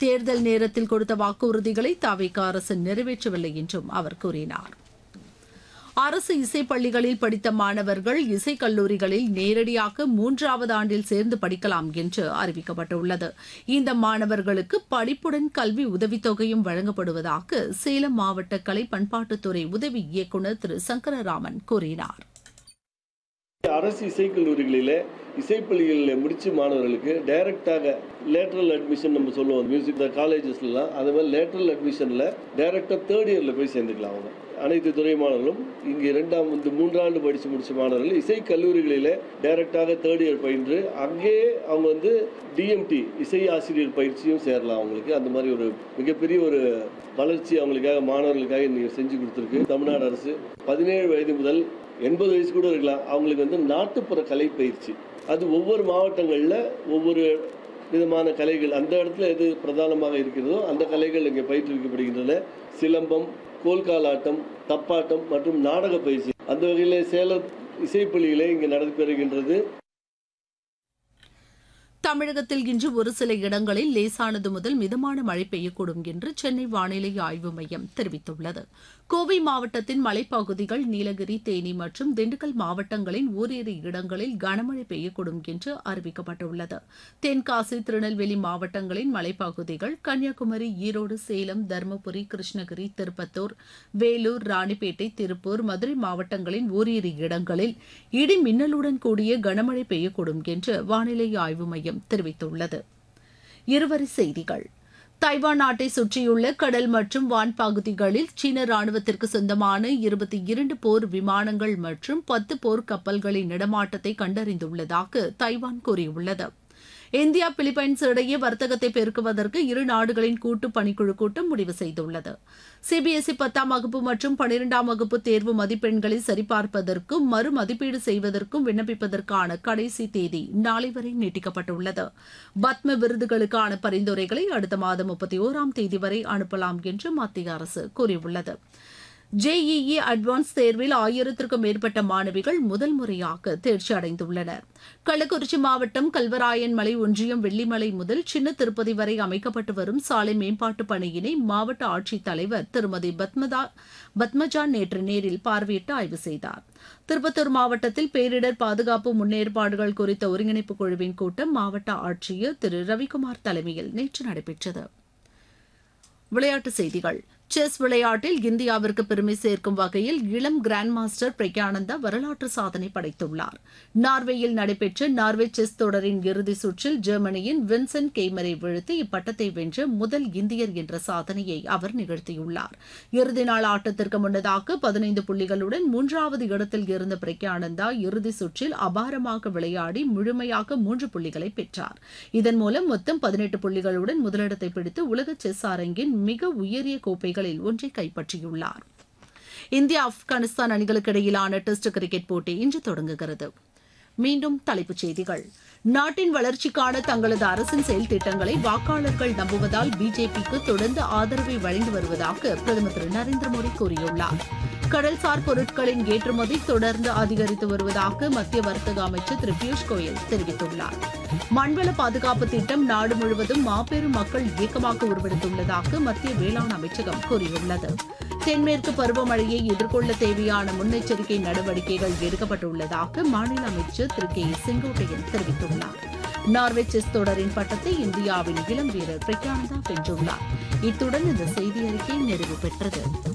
தேர்தல் நேரத்தில் கொடுத்த வாக்குறுதிகளை தவிக அரசு நிறைவேற்றவில்லை என்றும் அவர் கூறினார் அரசு இசை பள்ளிகளில் படித்த மாணவர்கள் இசை கல்லூரிகளில் நேரடியாக மூன்றாவது ஆண்டில் சேர்ந்து படிக்கலாம் என்று அறிவிக்கப்பட்டுள்ளது இந்த மாணவர்களுக்கு படிப்புடன் கல்வி உதவித்தொகையும் வழங்கப்படுவதாக சேலம் மாவட்ட கலை பண்பாட்டுத்துறை உதவி இயக்குநர் திரு சங்கரராமன் கூறினார் அரசு இசைக்கல்லூரிகளில் இசைப்பள்ளிகளில் முடிச்ச மாணவர்களுக்கு டைரக்டாக லேட்ரல் அட்மிஷன் நம்ம சொல்லுவோம் மியூசிக் காலேஜஸ்லாம் அது மாதிரி லேட்ரல் அட்மிஷனில் டைரக்டாக தேர்ட் இயரில் போய் சேர்ந்துக்கலாம் அவங்க அனைத்து துறை மாணவர்களும் இங்கே இரண்டாம் இந்த மூன்றாண்டு படித்து முடிச்ச மாணவர்கள் இசை கல்லூரிகளில் டைரக்டாக தேர்ட் இயர் பயின்று அங்கேயே அவங்க வந்து டிஎம்டி இசை ஆசிரியர் பயிற்சியும் சேரலாம் அவங்களுக்கு அந்த மாதிரி ஒரு மிகப்பெரிய ஒரு வளர்ச்சி அவங்களுக்காக மாணவர்களுக்காக இன்னைக்கு செஞ்சு கொடுத்துருக்கு தமிழ்நாடு அரசு பதினேழு வயது முதல் எண்பது வயசு கூட இருக்கலாம் அவங்களுக்கு வந்து நாட்டுப்புற கலை பயிற்சி அது ஒவ்வொரு மாவட்டங்களில் ஒவ்வொரு விதமான கலைகள் அந்த இடத்துல எது பிரதானமாக இருக்கிறதோ அந்த கலைகள் இங்கே பயிற்றுவிக்கப்படுகின்றன சிலம்பம் கோல்காலாட்டம் தப்பாட்டம் மற்றும் நாடக பயிற்சி அந்த வகையில் சேலம் இசைப்பள்ளியிலே இங்கே நடைபெறுகின்றது தமிழகத்தில் இன்று ஒரு சில இடங்களில் லேசானது முதல் மிதமான மழை பெய்யக்கூடும் என்று சென்னை வானிலை ஆய்வு மையம் தெரிவித்துள்ளது கோவை மாவட்டத்தின் மலைப்பகுதிகள் நீலகிரி தேனி மற்றும் திண்டுக்கல் மாவட்டங்களின் ஓரிரு இடங்களில் கனமழை பெய்யக்கூடும் என்று அறிவிக்கப்பட்டுள்ளது தென்காசி திருநெல்வேலி மாவட்டங்களின் மலைப்பகுதிகள் கன்னியாகுமரி ஈரோடு சேலம் தருமபுரி கிருஷ்ணகிரி திருப்பத்தூர் வேலூர் ராணிப்பேட்டை திருப்பூர் மதுரை மாவட்டங்களின் ஓரிரு இடங்களில் இடி மின்னலுடன் கூடிய கனமழை பெய்யக்கூடும் என்று வானிலை ஆய்வு மையம் தெரிவித்துள்ளது இருவரி செய்திகள் தைவான் நாட்டை சுற்றியுள்ள கடல் மற்றும் வான் பகுதிகளில் சீன ராணுவத்திற்கு சொந்தமான இருபத்தி இரண்டு போர் விமானங்கள் மற்றும் பத்து போர் கப்பல்களின் நடமாட்டத்தை கண்டறிந்துள்ளதாக தைவான் கூறியுள்ளது இந்தியா பிலிப்பைன்ஸ் இடையே வர்த்தகத்தை பெருக்குவதற்கு இரு நாடுகளின் கூட்டு பணிக்குழு கூட்டம் முடிவு செய்துள்ளது சிபிஎஸ்இ பத்தாம் வகுப்பு மற்றும் பனிரெண்டாம் வகுப்பு தேர்வு மதிப்பெண்களை சரிபார்ப்பதற்கும் மறு மதிப்பீடு செய்வதற்கும் விண்ணப்பிப்பதற்கான கடைசி தேதி நாளை வரை நீட்டிக்கப்பட்டுள்ளது பத்ம விருதுகளுக்கான பரிந்துரைகளை அடுத்த மாதம் முப்பத்தி ஓராம் தேதி வரை அனுப்பலாம் என்று மத்திய அரசு கூறியுள்ளது ஜேஇஇ அட்வான்ஸ் தேர்வில் ஆயிரத்திற்கும் மேற்பட்ட மாணவிகள் முதல் முறையாக தேர்ச்சி அடைந்துள்ளனர் கள்ளக்குறிச்சி மாவட்டம் கல்வராயன் மலை ஒன்றியம் வெள்ளிமலை முதல் சின்ன திருப்பதி வரை அமைக்கப்பட்டு வரும் சாலை மேம்பாட்டு பணியினை மாவட்ட ஆட்சித்தலைவர் திருமதி பத்மதா பத்மஜா நேற்று நேரில் பார்வையிட்டு ஆய்வு செய்தார் திருப்பத்தூர் மாவட்டத்தில் பேரிடர் பாதுகாப்பு முன்னேற்பாடுகள் குறித்த ஒருங்கிணைப்பு குழுவின் கூட்டம் மாவட்ட ஆட்சியர் திரு ரவிக்குமார் தலைமையில் நேற்று நடைபெற்றது விளையாட்டுச் செய்திகள் செஸ் விளையாட்டில் இந்தியாவிற்கு பெருமை சேர்க்கும் வகையில் இளம் கிராண்ட் மாஸ்டர் பிரக்யானந்தா வரலாற்று சாதனை படைத்துள்ளார் நார்வேயில் நடைபெற்ற நார்வே செஸ் தொடரின் இறுதிச் சுற்றில் ஜெர்மனியின் வின்சென்ட் கெய்மரை வீழ்த்தி இப்பட்டத்தை வென்ற முதல் இந்தியர் என்ற சாதனையை அவர் நிகழ்த்தியுள்ளார் இறுதி நாள் ஆட்டத்திற்கு முன்னதாக பதினைந்து புள்ளிகளுடன் மூன்றாவது இடத்தில் இருந்த பிரக்யானந்தா இறுதிச் சுற்றில் அபாரமாக விளையாடி முழுமையாக மூன்று புள்ளிகளை பெற்றார் இதன் மூலம் மொத்தம் பதினெட்டு புள்ளிகளுடன் முதலிடத்தை பிடித்து உலக செஸ் அரங்கின் மிக உயரிய கோப்பைகள் போட்டிகளில் ஒன்றை கைப்பற்றியுள்ளார் இந்தியா ஆப்கானிஸ்தான் அணிகளுக்கு இடையிலான டெஸ்ட் கிரிக்கெட் போட்டி இன்று தொடங்குகிறது மீண்டும் தலைப்புச் செய்திகள் நாட்டின் வளர்ச்சிக்கான தங்களது அரசின் செயல் திட்டங்களை வாக்காளர்கள் நம்புவதால் பிஜேபிக்கு தொடர்ந்து ஆதரவை வழங்கி வருவதாக பிரதமர் திரு நரேந்திர மோடி கூறியுள்ளார் கடல்சார் பொருட்களின் ஏற்றுமதி தொடர்ந்து அதிகரித்து வருவதாக மத்திய வர்த்தக அமைச்சர் திரு பியூஷ் கோயல் தெரிவித்துள்ளார் மண்வள பாதுகாப்பு திட்டம் நாடு முழுவதும் மாபெரும் மக்கள் இயக்கமாக உருவெடுத்துள்ளதாக மத்திய வேளாண் அமைச்சகம் கூறியுள்ளது தென்மேற்கு பருவமழையை எதிர்கொள்ள தேவையான முன்னெச்சரிக்கை நடவடிக்கைகள் எடுக்கப்பட்டுள்ளதாக மாநில அமைச்சர் திரு கே செங்கோட்டையன் தெரிவித்துள்ளார் நார்வே செஸ் தொடரின் பட்டத்தை இந்தியாவின் இளம் வீரர் பிரக்யானந்தா வென்றுள்ளார் இத்துடன் இந்த செய்தி அறிக்கை நிறைவு பெற்றது